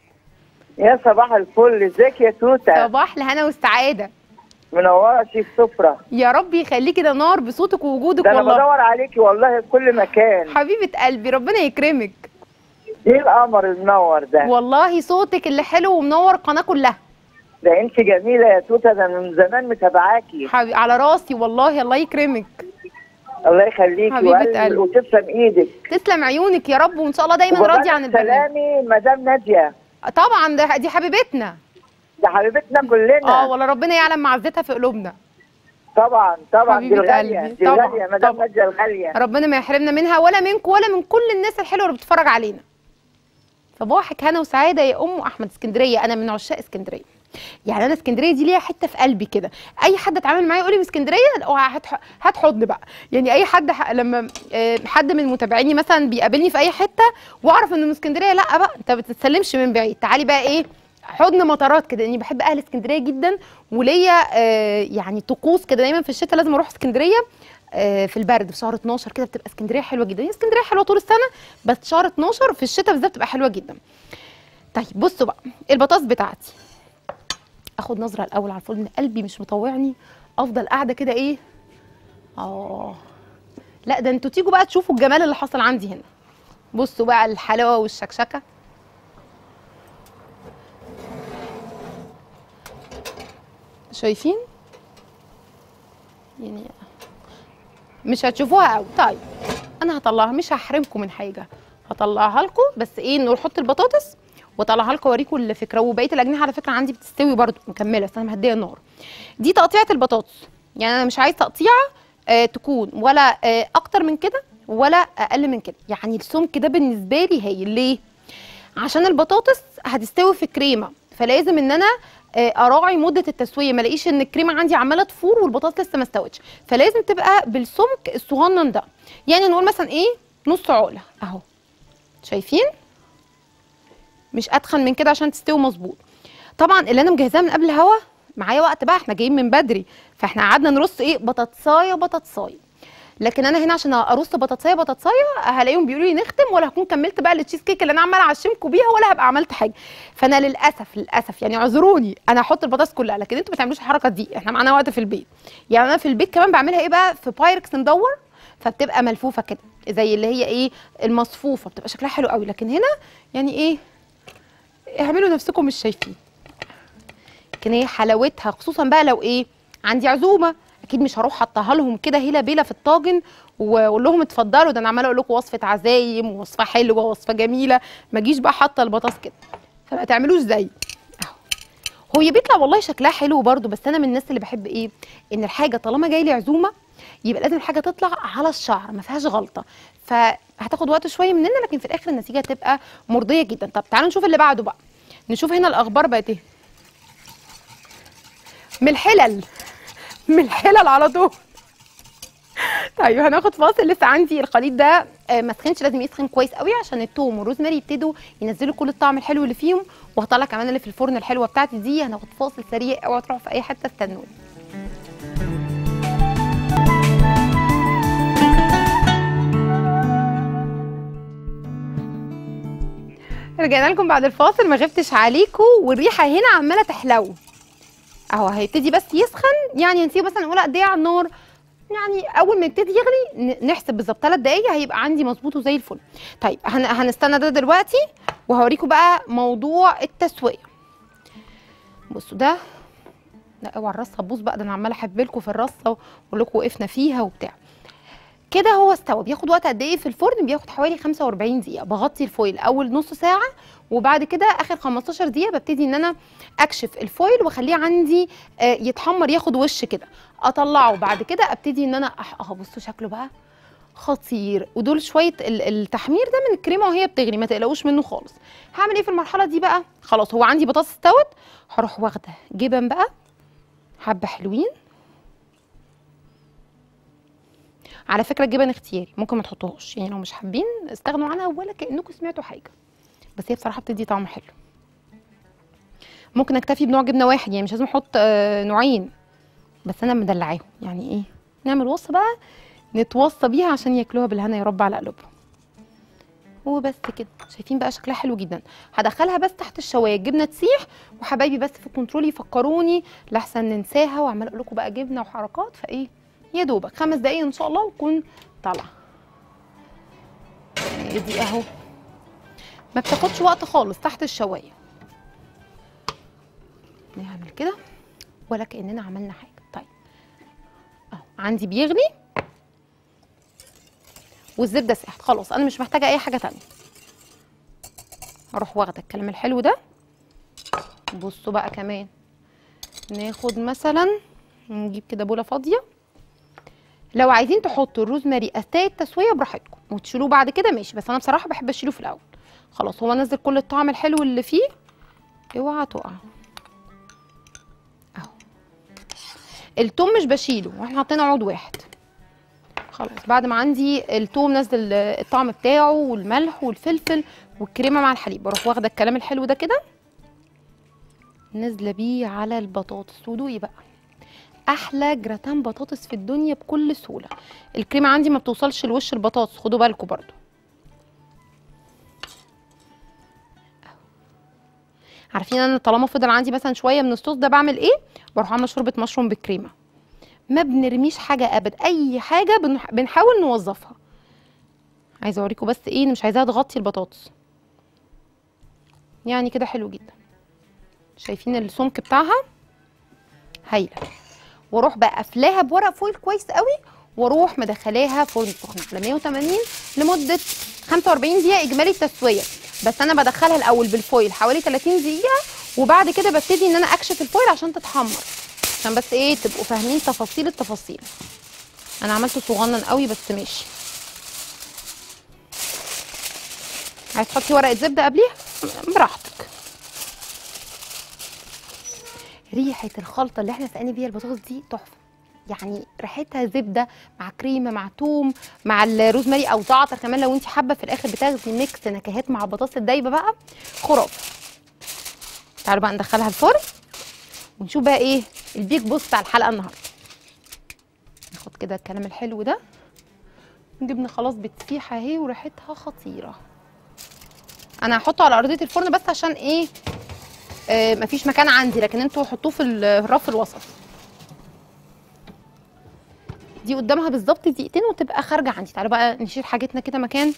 يا صباح الفل ازيك يا توته صباح الهنا والسعاده منوره شيف سفره يا رب يخليكي ده نار بصوتك ووجودك ده انا والله بدور عليكي والله في كل مكان حبيبه قلبي ربنا يكرمك ايه القمر المنور ده والله صوتك اللي حلو ومنور القناه كلها ده انت جميله يا توته ده أنا من زمان متابعاكي حبيبي على راسي والله الله يكرمك الله يخليكي حبيبة وقلبي قلبي. وتسلم ايدك تسلم عيونك يا رب وان شاء الله دايما وببلغ راضيه عن البرنامج سلامي مدام ناديه طبعا ده دي حبيبتنا ده حبيبتنا كلنا اه والله ربنا يعلم معزتها في قلوبنا طبعا طبعا دي حبيبة الغاليه قلبي. دي طبعاً، الغاليه مدام طبعاً. ناديه الغاليه ربنا ما يحرمنا منها ولا منكم ولا من كل الناس الحلوه اللي بتتفرج علينا صباحك هنا وسعاده يا ام احمد اسكندريه انا من عشاق اسكندريه يعني انا اسكندريه دي ليها حته في قلبي كده اي حد اتعامل معايا يقول لي من اسكندريه لا، هات هات حضن بقى يعني اي حد ح- لما آه، حد من متابعيني مثلا بيقابلني في اي حته واعرف انه من اسكندريه لا بقى انت ما بتتسلمش من بعيد تعالي بقى ايه حضن مطارات كده لاني بحب اهل اسكندريه جدا وليا آه، يعني طقوس كده دايما في الشتاء لازم اروح اسكندريه آه، في البرد في شهر 12 كده بتبقى اسكندريه حلوه جدا هي اسكندريه حلوه طول السنه بس شهر 12 في الشتاء بالذات بتبقى حلوه جدا طيب بصوا بقى البطاطس بتاعتي اخد نظره الاول على الفول من قلبي مش مطوعني افضل قاعده كده ايه اه لا ده انتوا تيجوا بقى تشوفوا الجمال اللي حصل عندي هنا بصوا بقى الحلاوه والشكشكه شايفين يعني مش هتشوفوها قوي طيب انا هطلعها مش هحرمكم من حاجه هطلعها لكم بس ايه نقول حط البطاطس واطلعها لكم اوريكم الفكره وبقيه الاجنحه على فكره عندي بتستوي برضو مكمله بس انا مهديه النار دي تقطيعه البطاطس يعني انا مش عايز تقطيعه آه تكون ولا آه اكتر من كده ولا اقل من كده يعني السمك ده بالنسبه لي هايل ليه عشان البطاطس هتستوي في كريمه فلازم ان انا آه، اراعي مده التسويه ما الاقيش ان الكريمه عندي عماله تفور والبطاطس لسه ما استوتش فلازم تبقى بالسمك الصغنن ده يعني نقول مثلا ايه نص عقله اهو شايفين مش اتخن من كده عشان تستوي مظبوط طبعا اللي انا مجهزاه من قبل الهوا معايا وقت بقى احنا جايين من بدري فاحنا قعدنا نرص ايه بطاطسايه بطاطسايه لكن انا هنا عشان ارص بطاطسايه بطاطسايه هلاقيهم بيقولوا لي نختم ولا هكون كملت بقى التشيز كيك اللي انا عماله اعشمكم بيها ولا هبقى عملت حاجه فانا للاسف للاسف يعني اعذروني انا هحط البطاطس كلها لكن انتوا ما تعملوش الحركه دي احنا معانا وقت في البيت يعني انا في البيت كمان بعملها ايه بقى في بايركس مدور فبتبقى ملفوفه كده زي اللي هي ايه المصفوفه بتبقى شكلها حلو قوي لكن هنا يعني ايه اعملوا نفسكم مش شايفين لكن هي حلاوتها خصوصا بقى لو ايه عندي عزومه اكيد مش هروح حطها لهم كده هيلا بيلا في الطاجن واقول لهم اتفضلوا ده انا عماله اقول لكم وصفه عزايم ووصفه حلوه ووصفه جميله ما اجيش بقى حاطه البطاطس كده فما تعملوش زي اهو هو هي بيطلع والله شكلها حلو برضو بس انا من الناس اللي بحب ايه ان الحاجه طالما جاي لي عزومه يبقى لازم الحاجه تطلع على الشعر ما فيهاش غلطه فهتاخد وقت شويه مننا لكن في الاخر النتيجه تبقى مرضيه جدا طب تعالوا نشوف اللي بعده بقى نشوف هنا الاخبار بقت ايه من الحلل من الحلل على طول طيب هناخد فاصل لسه عندي الخليط ده آه، ما سخنش لازم يسخن كويس قوي عشان التوم والروزماري يبتدوا ينزلوا كل الطعم الحلو اللي فيهم وهطلع كمان اللي في الفرن الحلوه بتاعتي دي هناخد فاصل سريع اوعوا تروحوا في اي حته استنوني رجعنا لكم بعد الفاصل ما غبتش عليكم والريحه هنا عماله تحلو اهو هيبتدي بس يسخن يعني نسيبه مثلا نقول قد ايه على النار يعني اول ما يبتدي يغلي ن- نحسب بالظبط ثلاث دقايق هيبقى عندي مظبوط وزي الفل طيب هن... هنستنى ده دلوقتي وهوريكم بقى موضوع التسويه بصوا ده لا اوعى الرصه تبوظ بقى ده انا عماله احب لكم في الرصه واقول لكم وقفنا فيها وبتاع كده هو استوى بياخد وقت قد ايه في الفرن بياخد حوالي 45 دقيقه بغطي الفويل اول نص ساعه وبعد كده اخر 15 دقيقه ببتدي ان انا اكشف الفويل واخليه عندي آه، يتحمر ياخد وش كده اطلعه بعد كده ابتدي ان انا أح- اه بصوا شكله بقى خطير ودول شويه ال- التحمير ده من الكريمه وهي بتغلي ما تقلقوش منه خالص هعمل ايه في المرحله دي بقى خلاص هو عندي بطاطس استوت هروح واخده جبن بقى حبه حلوين على فكره الجبن اختياري ممكن ما تحطوهاش يعني لو مش حابين استغنوا عنها ولا كانكم سمعتوا حاجه بس هي بصراحه بتدي طعم حلو ممكن اكتفي بنوع جبنه واحد يعني مش لازم احط آه، نوعين بس انا مدلعاهم يعني ايه نعمل وصفه بقى نتوصى بيها عشان ياكلوها بالهنا يا رب على قلوبهم وبس كده شايفين بقى شكلها حلو جدا هدخلها بس تحت الشوايه الجبنه تسيح وحبايبي بس في الكنترول يفكروني لحسن ننساها وعمال اقول لكم بقى جبنه وحركات فايه يا دوبك خمس دقايق ان شاء الله وتكون طالعه هي دي اهو ما بتاخدش وقت خالص تحت الشوايه نعمل كده ولا كاننا عملنا حاجه طيب اهو عندي بيغلي والزبده ساحت خلاص انا مش محتاجه اي حاجه تانية اروح واخده الكلام الحلو ده بصوا بقى كمان ناخد مثلا نجيب كده بوله فاضيه لو عايزين تحطوا الروزماري اثناء التسويه براحتكم وتشيلوه بعد كده ماشي بس انا بصراحه بحب اشيله في الاول خلاص هو نزل كل الطعم الحلو اللي فيه اوعى تقع اهو التوم مش بشيله واحنا حاطين عود واحد خلاص بعد ما عندي التوم نزل الطعم بتاعه والملح والفلفل والكريمه مع الحليب بروح واخده الكلام الحلو ده كده نازله بيه على البطاطس ودوقي بقى احلى جراتان بطاطس في الدنيا بكل سهوله الكريمه عندي ما بتوصلش لوش البطاطس خدوا بالكم برضو عارفين انا طالما فضل عندي مثلا شويه من الصوص ده بعمل ايه بروح عامله شوربه مشروم بالكريمه ما بنرميش حاجه ابدا اي حاجه بنح- بنحاول نوظفها عايزه اوريكم بس ايه أنا مش عايزاها تغطي البطاطس يعني كده حلو جدا شايفين السمك بتاعها هايله واروح بقى قافلاها بورق فويل كويس قوي واروح مدخلاها فرن سخن على 180 لمده 45 دقيقه اجمالي التسويه بس انا بدخلها الاول بالفويل حوالي 30 دقيقه وبعد كده ببتدي ان انا اكشف الفويل عشان تتحمر عشان بس ايه تبقوا فاهمين تفاصيل التفاصيل انا عملته صغنن قوي بس ماشي عايز تحطي ورقه زبده قبليها براحتك ريحه الخلطه اللي احنا سقاني بيها البطاطس دي تحفه يعني ريحتها زبده مع كريمه مع توم مع الروزماري او زعتر كمان لو انت حابه في الاخر بتاخدي ميكس نكهات مع البطاطس الدايبه بقى خرافه تعالوا بقى ندخلها الفرن ونشوف بقى ايه البيك بوست على الحلقه النهارده ناخد كده الكلام الحلو ده جبنه خلاص بتسيح اهي وريحتها خطيره انا هحطه على ارضيه الفرن بس عشان ايه آه مفيش مكان عندي لكن انتوا حطوه في الرف الوسط دي قدامها بالظبط دقيقتين وتبقى خارجه عندي تعالوا بقى نشيل حاجتنا كده مكان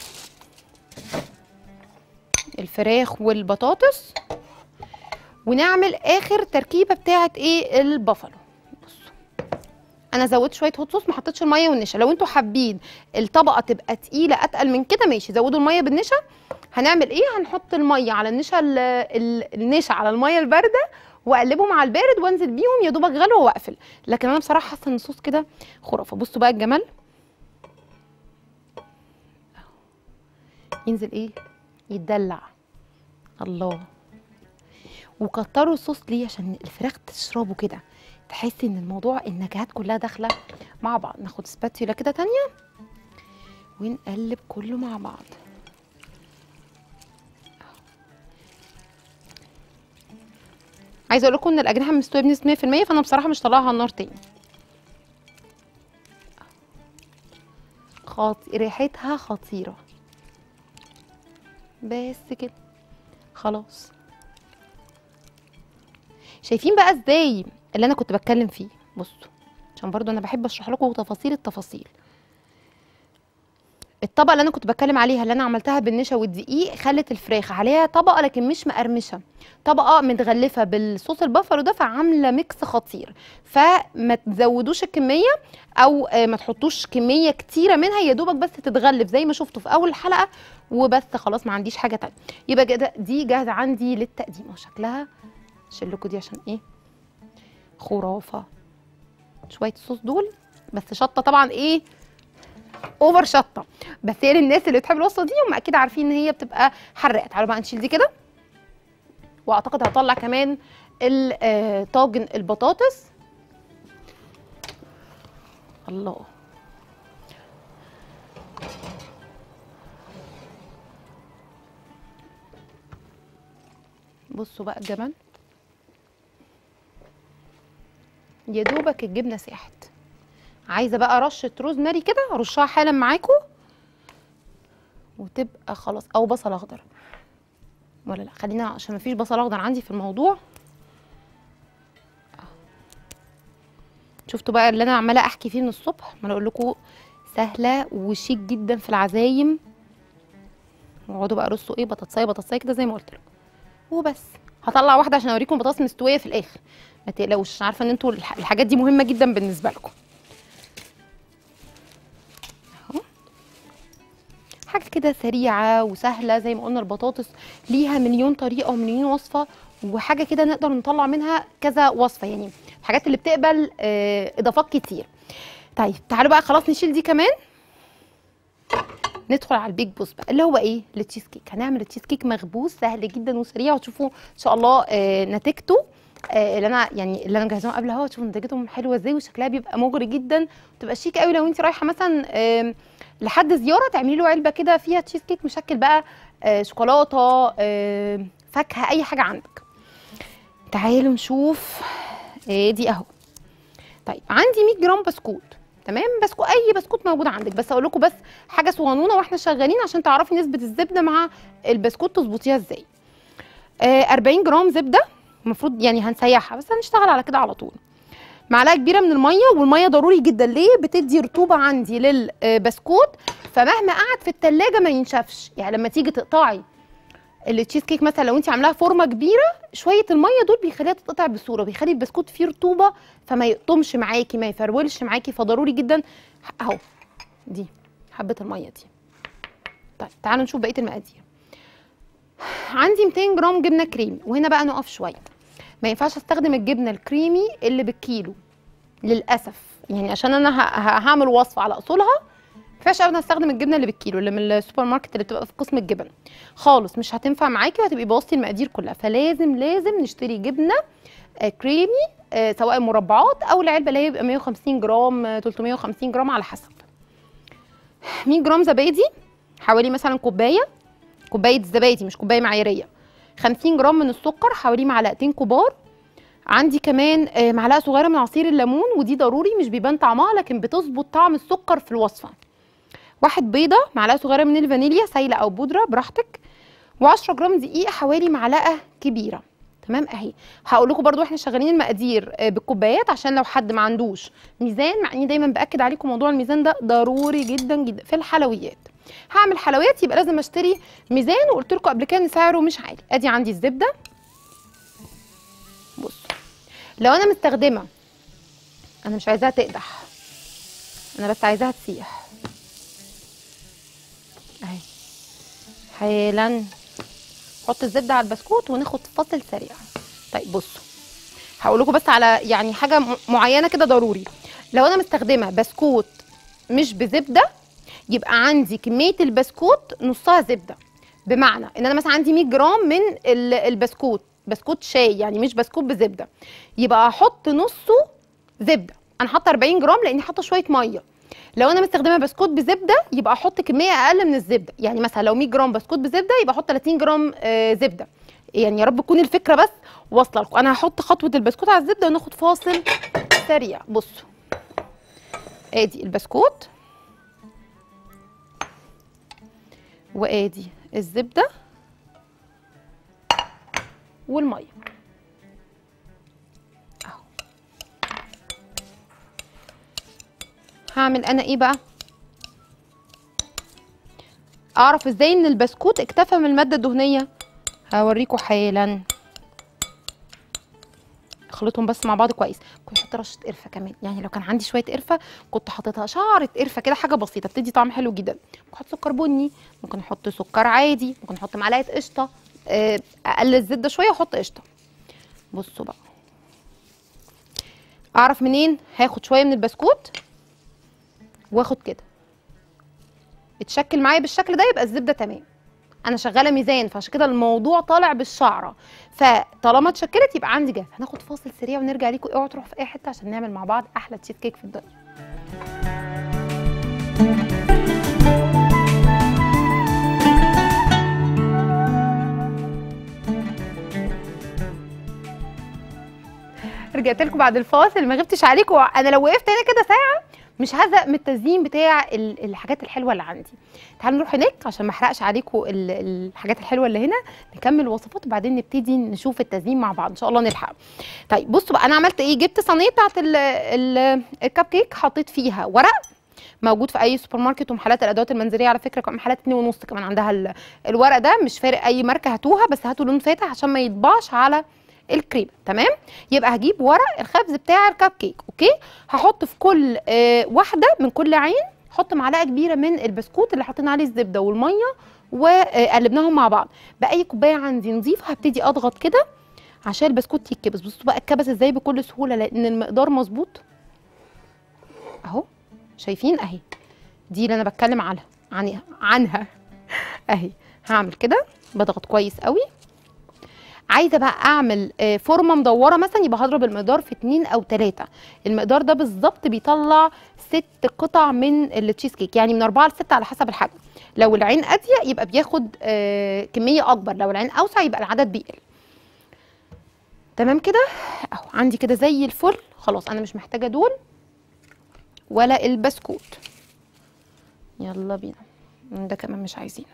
الفراخ والبطاطس ونعمل اخر تركيبه بتاعه ايه البافالو بصوا انا زودت شويه هوت صوص ما حطيتش الميه والنشا لو انتوا حابين الطبقه تبقى تقيله اتقل من كده ماشي زودوا الميه بالنشا هنعمل ايه هنحط الميه على النشا ال- ال- النشا على الميه البارده واقلبهم على البارد وانزل بيهم يا دوبك غلوه واقفل لكن انا بصراحه حاسه ان الصوص كده خرافه بصوا بقى الجمال ينزل ايه يتدلع الله وكتروا الصوص ليه عشان الفراخ تشربه كده تحسي ان الموضوع النكهات كلها داخله مع بعض ناخد سباتيولا كده تانية ونقلب كله مع بعض عايزه اقول لكم ان الاجنحه مستويه بنسبه 100% فانا بصراحه مش طالعها على النار تاني خط... ريحتها خطيره بس كده خلاص شايفين بقى ازاي اللي انا كنت بتكلم فيه بصوا عشان برضو انا بحب اشرح لكم تفاصيل التفاصيل الطبقه اللي انا كنت بتكلم عليها اللي انا عملتها بالنشا والدقيق خلت الفراخ عليها طبقه لكن مش مقرمشه طبقه متغلفه بالصوص البافالو ده فعامله ميكس خطير فما تزودوش الكميه او آه، ما تحطوش كميه كتيره منها يا دوبك بس تتغلف زي ما شفتوا في اول الحلقه وبس خلاص ما عنديش حاجه تانية يبقى كده دي جاهزه عندي للتقديم وشكلها اشيل لكم دي عشان ايه خرافه شويه الصوص دول بس شطه طبعا ايه اوفر شطه بس هي للناس اللي بتحب الوصفه دي هم اكيد عارفين ان هي بتبقى حراقه تعالوا بقى نشيل دي كده واعتقد هطلع كمان ال- آه، طاجن البطاطس الله بصوا بقى الجمال يا دوبك الجبنه ساحت عايزه بقى رشه روزماري كده ارشها حالا معاكم وتبقى خلاص او بصل اخضر ولا لا خلينا عشان مفيش بصل اخضر عندي في الموضوع شفتوا بقى اللي انا عماله احكي فيه من الصبح ما انا اقول لكم سهله وشيك جدا في العزايم واقعدوا بقى رصوا ايه بطاطسايه بطاطسايه كده زي ما قلت لكم وبس هطلع واحده عشان اوريكم بطاطس مستويه في الاخر ما تقلقوش عشان عارفه ان انتوا الح- الحاجات دي مهمه جدا بالنسبه لكم اهو حاجه كده سريعه وسهله زي ما قلنا البطاطس ليها مليون طريقه ومليون وصفه وحاجه كده نقدر نطلع منها كذا وصفه يعني الحاجات اللي بتقبل آه، اضافات كتير طيب تعالوا بقى خلاص نشيل دي كمان ندخل على البيج بوس بقى اللي هو ايه التشيز كيك هنعمل التشيز كيك مخبوز سهل جدا وسريع وتشوفوا ان شاء الله آه، نتيجته آه، اللي انا يعني اللي انا مجهزاهم قبل اهو تشوفوا نتيجتهم حلوه ازاي وشكلها بيبقى مغري جدا وتبقى شيك قوي لو انت رايحه مثلا آم، لحد زياره تعملي له علبه كده فيها تشيز كيك مشكل بقى آه، شوكولاته آه، فاكهه اي حاجه عندك تعالوا نشوف آه، دي اهو طيب عندي 100 جرام بسكوت تمام بسكوت اي بسكوت موجود عندك بس اقول لكم بس حاجه صغنونه واحنا شغالين عشان تعرفي نسبه الزبده مع البسكوت تظبطيها ازاي آه 40 جرام زبده المفروض يعني هنسيحها بس هنشتغل على كده على طول معلقه كبيره من الميه والميه ضروري جدا ليه بتدي رطوبه عندي للبسكوت فمهما قعد في التلاجة ما ينشفش يعني لما تيجي تقطعي التشيز كيك مثلا لو انت عاملاها فورمه كبيره شويه الميه دول بيخليها تتقطع بسهوله بيخلي البسكوت فيه رطوبه فما يقطمش معاكي ما يفرولش معاكي فضروري جدا اهو دي حبه الميه دي طيب تعالوا نشوف بقيه المقادير عندي 200 جرام جبنه كريمي وهنا بقى نقف شويه ما ينفعش استخدم الجبنه الكريمي اللي بالكيلو للاسف يعني عشان انا ه- ه- هعمل وصفه على اصولها ما ينفعش ابدا استخدم الجبنه اللي بالكيلو اللي من السوبر ماركت اللي بتبقى في قسم الجبن خالص مش هتنفع معاكي وهتبقي بوظتي المقادير كلها فلازم لازم نشتري جبنه آه، كريمي آه، سواء مربعات او العلبه اللي هي بيبقى 150 جرام آه، 350 جرام على حسب 100 جرام زبادي حوالي مثلا كوبايه كوبايه زبادي مش كوبايه معياريه 50 جرام من السكر حوالي معلقتين كبار عندي كمان آه، معلقه صغيره من عصير الليمون ودي ضروري مش بيبان طعمها لكن بتظبط طعم السكر في الوصفه واحد بيضه معلقه صغيره من الفانيليا سايله او بودره براحتك و10 جرام دقيق حوالي معلقه كبيره تمام اهي هقول لكم برضو احنا شغالين المقادير آه، بالكوبايات عشان لو حد ما عندوش ميزان مع اني دايما باكد عليكم موضوع الميزان ده ضروري جدا جدا في الحلويات هعمل حلويات يبقى لازم اشتري ميزان وقلت لكم قبل كده ان سعره مش عالي ادي عندي الزبده بصوا لو انا مستخدمه انا مش عايزاها تقدح انا بس عايزاها تسيح اهي حالا حط الزبده على البسكوت وناخد فاصل سريع طيب بصوا هقول لكم بس على يعني حاجه م- معينه كده ضروري لو انا مستخدمه بسكوت مش بزبده يبقى عندي كميه البسكوت نصها زبده بمعنى ان انا مثلا عندي 100 جرام من ال- البسكوت بسكوت شاي يعني مش بسكوت بزبده يبقى احط نصه زبده انا حاطه 40 جرام لاني حاطه شويه ميه لو انا مستخدمه بسكوت بزبده يبقى احط كميه اقل من الزبده يعني مثلا لو 100 جرام بسكوت بزبده يبقى احط 30 جرام آه زبده يعني يا رب تكون الفكره بس واصله لكم انا هحط خطوه البسكوت على الزبده وناخد فاصل سريع بصوا ادي البسكوت وادي الزبده والميه اهو هعمل انا ايه بقى اعرف ازاي ان البسكوت اكتفى من الماده الدهنيه هوريكم حالا اخلطهم بس مع بعض كويس كنت احط رشه قرفه كمان يعني لو كان عندي شويه قرفه كنت حاططها شعره قرفه كده حاجه بسيطه بتدي طعم حلو جدا ممكن احط سكر بني ممكن احط سكر عادي ممكن احط معلقه قشطه آه، اقلل الزبده شويه واحط قشطه بصوا بقى اعرف منين هاخد شويه من البسكوت واخد كده اتشكل معايا بالشكل ده يبقى الزبده تمام انا شغاله ميزان فعشان كده الموضوع طالع بالشعره فطالما اتشكلت يبقى عندي جاهز هناخد فاصل سريع ونرجع ليكم اوعوا تروحوا في اي حته عشان نعمل مع بعض احلى تشيز كيك في الدنيا رجعت لكم بعد الفاصل ما غبتش عليكم انا لو وقفت هنا كده ساعه مش هزهق من التزيين بتاع ال- الحاجات الحلوه اللي عندي تعالوا نروح هناك عشان ما احرقش عليكم ال- الحاجات الحلوه اللي هنا نكمل الوصفات وبعدين نبتدي نشوف التزيين مع بعض ان شاء الله نلحق طيب بصوا بقى انا عملت ايه جبت صينيه بتاعت ال- ال- الكب كيك حطيت فيها ورق موجود في اي سوبر ماركت ومحلات الادوات المنزليه على فكره كمان محلات اتنين ونص كمان عندها ال- الورق ده مش فارق اي ماركه هاتوها بس هاتوا لون فاتح عشان ما يطبعش على الكريمه تمام يبقى هجيب ورق الخبز بتاع الكب كيك اوكي هحط في كل آه واحده من كل عين حط معلقه كبيره من البسكوت اللي حطينا عليه الزبده والميه وقلبناهم مع بعض باي كوبايه عندي نظيفه هبتدي اضغط كده عشان البسكوت يتكبس بصوا بقى اتكبس ازاي بكل سهوله لان المقدار مظبوط اهو شايفين اهي دي اللي انا بتكلم عنها عنها عنها اهي هعمل كده بضغط كويس قوي عايزه بقى اعمل آه، فورمه مدوره مثلا يبقى هضرب المقدار في اتنين او تلاته المقدار ده بالظبط بيطلع ست قطع من التشيز كيك يعني من اربعه لسته على حسب الحجم لو العين اضيق يبقى بياخد آه، كميه اكبر لو العين اوسع يبقى العدد بيقل تمام كده اهو عندي كده زي الفل خلاص انا مش محتاجه دول ولا البسكوت يلا بينا ده كمان مش عايزينه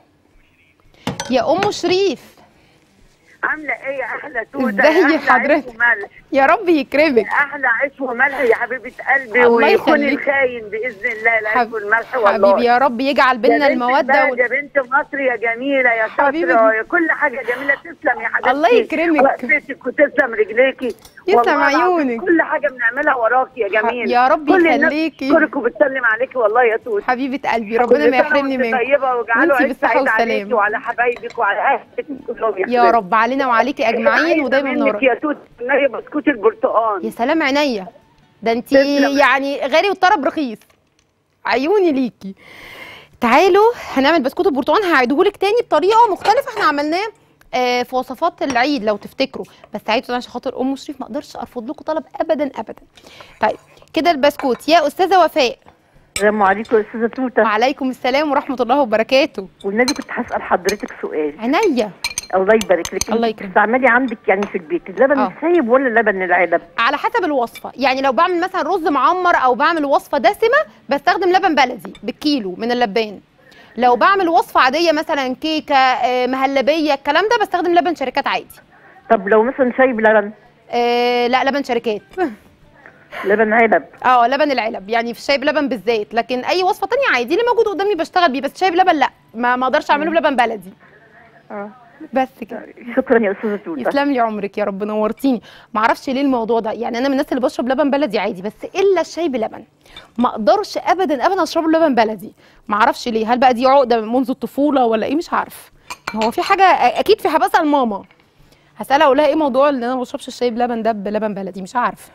يا ام شريف عامله ايه يا احلى توته ازاي يا أحلى حضرتك؟ عيش وملح يا رب يكرمك احلى عيش وملح يا حبيبه قلبي الله ويكون يخليك. الخاين باذن الله العيش حب- والملح والله حبيبي يا رب يجعل بينا يا بنت الموده البلد، وال... يا بنت مصر يا جميله يا حبيبة شاطره يا كل حاجه جميله تسلم يا حبيبتي الله يكرمك. وقفتك وتسلم رجليكي يسلم والله العظيم عيونك. كل حاجه بنعملها وراكي يا جميل يا رب كل الناس يخليكي. بتشكرك وبتسلم عليكي والله يا توت حبيبه قلبي ربنا كل ما سنة يحرمني وانت منك طيبه واجعله وانتي عيش بالصحة سعيد والسلام. عليكي وعلى حبايبك وعلى اهلك كلهم يا حبيبتي. رب علينا وعليكي اجمعين عايزة ودايما منك منورة يا توت نايه بسكوت البرتقال يا سلام عينيا ده انت تسلم. يعني غالي والطرب رخيص عيوني ليكي تعالوا هنعمل بسكوت البرتقال هعيدهولك تاني بطريقه مختلفه احنا عملناه آه، في وصفات العيد لو تفتكروا بس عيد عشان خاطر ام شريف ما اقدرش ارفض لكم طلب ابدا ابدا طيب كده البسكوت يا استاذه وفاء السلام عليكم يا استاذه توته وعليكم السلام ورحمه الله وبركاته والنبي كنت هسال حضرتك سؤال عينيا الله يبارك لك الله انت يكرمك. بتستعملي عندك يعني في البيت اللبن آه. السايب ولا لبن العلب على حسب الوصفه يعني لو بعمل مثلا رز معمر او بعمل وصفه دسمه بستخدم لبن بلدي بالكيلو من اللبان لو بعمل وصفه عاديه مثلا كيكه آه، مهلبيه الكلام ده بستخدم لبن شركات عادي طب لو مثلا سايب لبن آه لا لبن شركات لبن علب اه لبن العلب يعني في الشاي بلبن بالذات لكن اي وصفه تانية عادي اللي موجود قدامي بشتغل بيه بس شاي بلبن لا ما ما اقدرش اعمله بلبن بلدي اه بس كده شكرا يا استاذه توته يسلم لي عمرك يا رب نورتيني ما اعرفش ليه الموضوع ده يعني انا من الناس اللي بشرب لبن بلدي عادي بس الا الشاي بلبن ما اقدرش ابدا ابدا اشربه لبن بلدي ما اعرفش ليه هل بقى دي عقده منذ الطفوله ولا ايه مش عارف هو في حاجه اكيد في هبسال ماما هسالها اقول لها ايه موضوع ان انا ما بشربش الشاي بلبن ده بلبن بلدي مش عارف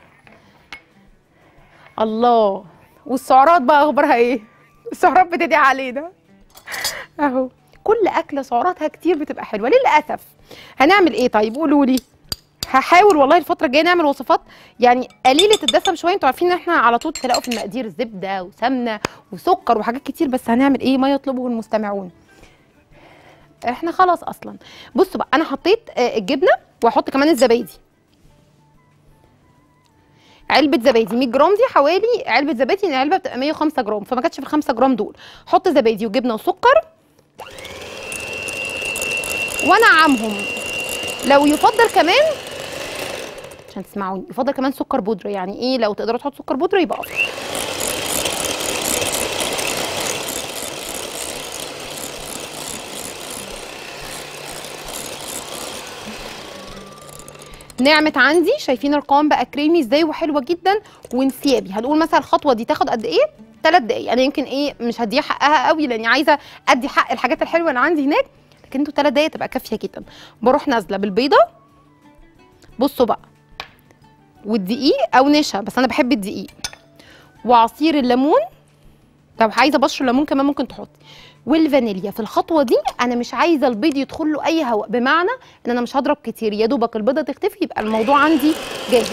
الله والسعرات بقى اخبارها ايه السعرات بتدعي علينا اهو كل اكله سعراتها كتير بتبقى حلوه للاسف هنعمل ايه طيب قولوا لي هحاول والله الفتره الجايه نعمل وصفات يعني قليله الدسم شويه انتوا عارفين ان احنا على طول تلاقوا في المقادير زبده وسمنه وسكر وحاجات كتير بس هنعمل ايه ما يطلبه المستمعون احنا خلاص اصلا بصوا بقى انا حطيت آه، الجبنه وهحط كمان الزبادي علبه زبادي 100 جرام دي حوالي علبه زبادي ان العلبه بتبقى 105 جرام فما كانتش في ال 5 جرام دول حط زبادي وجبنه وسكر وانعمهم لو يفضل كمان عشان تسمعوني يفضل كمان سكر بودره يعني ايه لو تقدروا تحطوا سكر بودره يبقى افضل نعمت عندي شايفين القوام بقى كريمي ازاي وحلوه جدا وانسيابي هنقول مثلا الخطوه دي تاخد قد ايه ثلاث دقايق انا يمكن ايه مش هديها حقها قوي لاني عايزه ادي حق الحاجات الحلوه اللي عندي هناك لكن انتوا ثلاث دقايق تبقى كافيه جدا بروح نازله بالبيضه بصوا بقى والدقيق او نشا بس انا بحب الدقيق وعصير الليمون لو عايزه بشر ليمون كمان ممكن تحطي والفانيليا في الخطوه دي انا مش عايزه البيض يدخل له اي هواء بمعنى ان انا مش هضرب كتير يا دوبك البيضه تختفي يبقى الموضوع عندي جاهز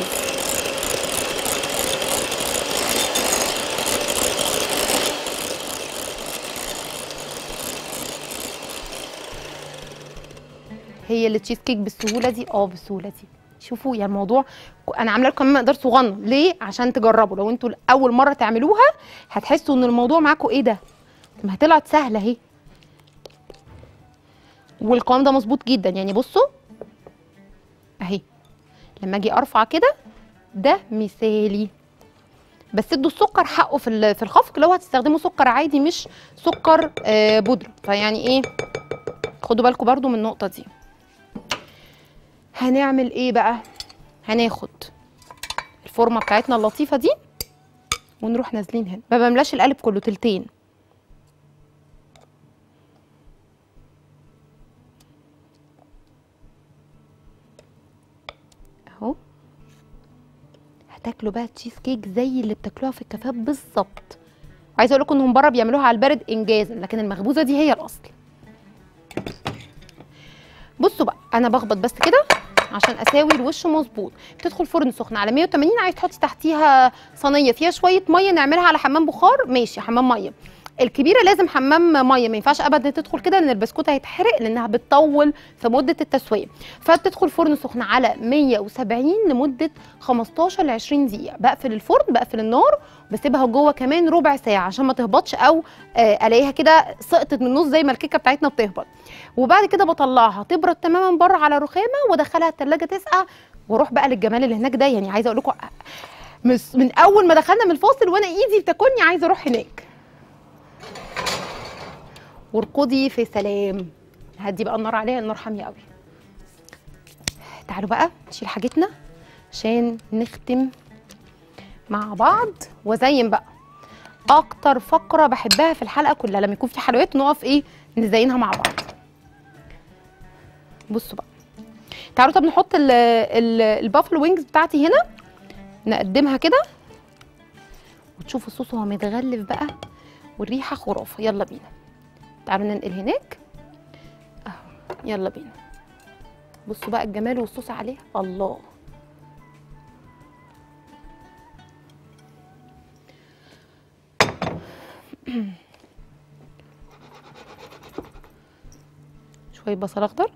هي التشيز كيك بالسهوله دي اه بالسهوله دي شوفوا يعني الموضوع انا عامله لكم كمان مقدار صغنن ليه عشان تجربوا لو انتوا اول مره تعملوها هتحسوا ان الموضوع معاكم ايه ده ما هي طلعت سهله اهي والقوام ده مظبوط جدا يعني بصوا اهي لما اجي ارفع كده ده مثالي بس ادوا السكر حقه في ال- في الخفق لو هتستخدموا سكر عادي مش سكر آه بودره فيعني ايه خدوا بالكم برضو من النقطه دي هنعمل ايه بقى هناخد الفورمه بتاعتنا اللطيفه دي ونروح نازلين هنا ما بملاش القالب كله تلتين اهو هتاكلوا بقى تشيز كيك زي اللي بتاكلوها في الكافيهات بالظبط عايزه اقول لكم انهم بره بيعملوها على البارد انجازا لكن المخبوزه دي هي الاصل بصوا بقى انا بخبط بس كده عشان اساوي الوش مظبوط بتدخل فرن سخن على 180 عايز تحطي تحتيها صينيه فيها شويه ميه نعملها على حمام بخار ماشي حمام ميه الكبيره لازم حمام ميه ما ينفعش ابدا تدخل كده لان البسكوت هيتحرق لانها بتطول في مده التسويه فبتدخل فرن سخن على 170 لمده 15 ل 20 دقيقه بقفل الفرن بقفل النار بسيبها جوه كمان ربع ساعه عشان ما تهبطش او آه الاقيها كده سقطت من النص زي ما الكيكه بتاعتنا بتهبط وبعد كده بطلعها تبرد تماما بره على رخامه وادخلها التلاجة تسقع واروح بقى للجمال اللي هناك ده يعني عايزه اقول لكم مس- من اول ما دخلنا من الفاصل وانا ايدي بتاكلني عايزه اروح هناك وارقدي في سلام هدي بقى النار عليها النار حاميه قوي تعالوا بقى نشيل حاجتنا عشان نختم مع بعض وازين بقى اكتر فقره بحبها في الحلقه كلها لما يكون في حلويات نقف ايه نزينها مع بعض بصوا بقى تعالوا طب نحط ال- ال- البافلو وينجز بتاعتي هنا نقدمها كده وتشوفوا الصوص وهو متغلف بقى والريحه خرافه يلا بينا تعالوا ننقل هناك اهو يلا بينا بصوا بقى الجمال والصوص عليه الله شويه بصل اخضر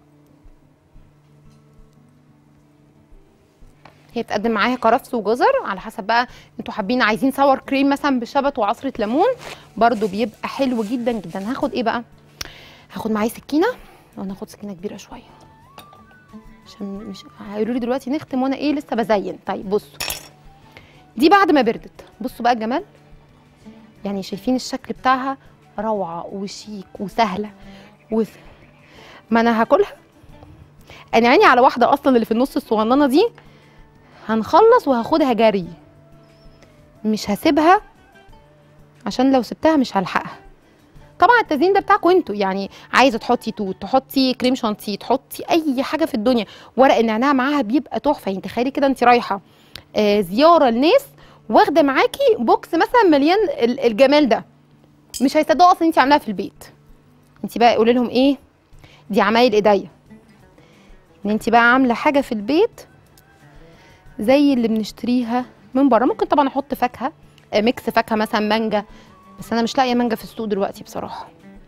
هي بتقدم معاها كرفس وجزر على حسب بقى انتوا حابين عايزين ساور كريم مثلا بشبت وعصره ليمون برضو بيبقى حلو جدا جدا هاخد ايه بقى هاخد معايا سكينه وانا هاخد سكينه كبيره شويه عشان مش هيقولوا لي دلوقتي نختم وانا ايه لسه بزين طيب بصوا دي بعد ما بردت بصوا بقى الجمال يعني شايفين الشكل بتاعها روعه وشيك وسهله و ما انا هاكلها انا عيني على واحده اصلا اللي في النص الصغننه دي هنخلص وهاخدها جري مش هسيبها عشان لو سبتها مش هلحقها طبعا التزيين ده بتاعكم انتوا يعني عايزه تحطي توت تحطي كريم شانتيه تحطي اي حاجه في الدنيا ورق النعناع معاها بيبقى تحفه يعني تخيلي كده انت رايحه آه زياره لناس واخده معاكي بوكس مثلا مليان ال- الجمال ده مش هيصدقوا اصلا انت عاملاها في البيت انت بقى قولي لهم ايه دي عمايل ايديا ان انت بقى عامله حاجه في البيت زي اللي بنشتريها من بره ممكن طبعا احط فاكهه آه، ميكس فاكهه مثلا مانجا بس انا مش لاقيه مانجا في السوق دلوقتي بصراحه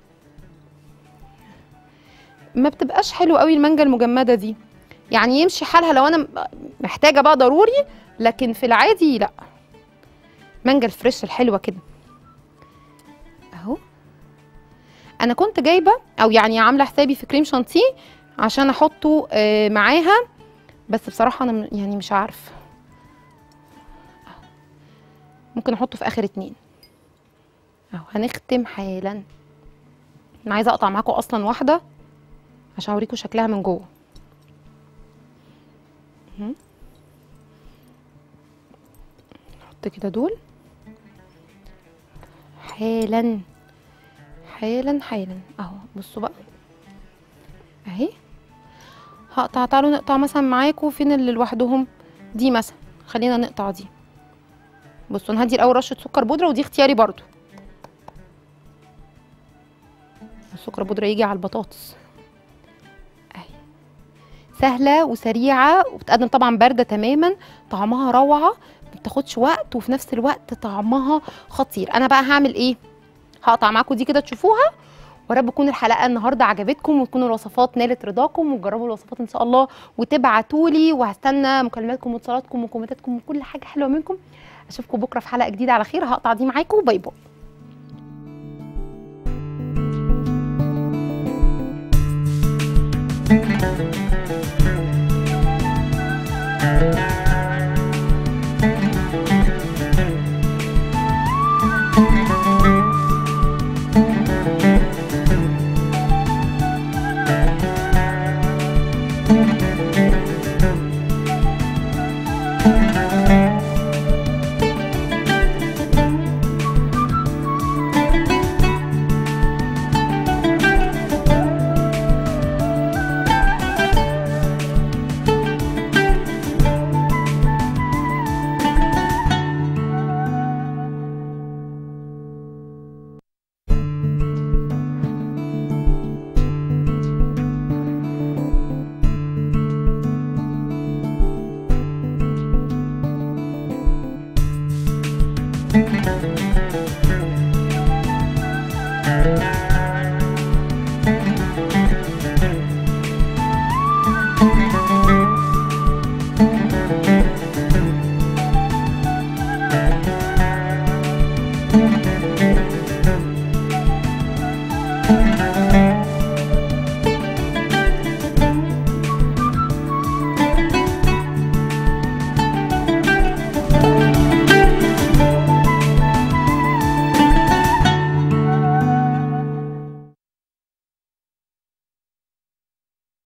ما بتبقاش حلو قوي المانجا المجمده دي يعني يمشي حالها لو انا م- محتاجه بقى ضروري لكن في العادي لا مانجا الفريش الحلوه كده اهو انا كنت جايبه او يعني عامله حسابي في كريم شانتيه عشان احطه آه، معاها بس بصراحه انا م- يعني مش عارفه أهو. ممكن احطه في اخر اتنين اهو هنختم حالا انا عايزه اقطع معاكم اصلا واحده عشان اوريكم شكلها من جوه مهم. نحط كده دول حالا حالا حالا اهو بصوا بقى اهي هقطع تعالوا نقطع مثلا معاكم فين اللي لوحدهم دي مثلا خلينا نقطع دي بصوا انا هدي الاول رشه سكر بودره ودي اختياري برضو السكر بودره يجي على البطاطس اهي سهله وسريعه وبتقدم طبعا بارده تماما طعمها روعه ما بتاخدش وقت وفي نفس الوقت طعمها خطير انا بقى هعمل ايه هقطع معاكم دي كده تشوفوها ورب تكون الحلقه النهارده عجبتكم وتكون الوصفات نالت رضاكم وتجربوا الوصفات ان شاء الله وتبعتوا لي وهستنى مكالماتكم واتصالاتكم وكومنتاتكم وكل حاجه حلوه منكم اشوفكم بكره في حلقه جديده على خير هقطع دي معاكم باي باي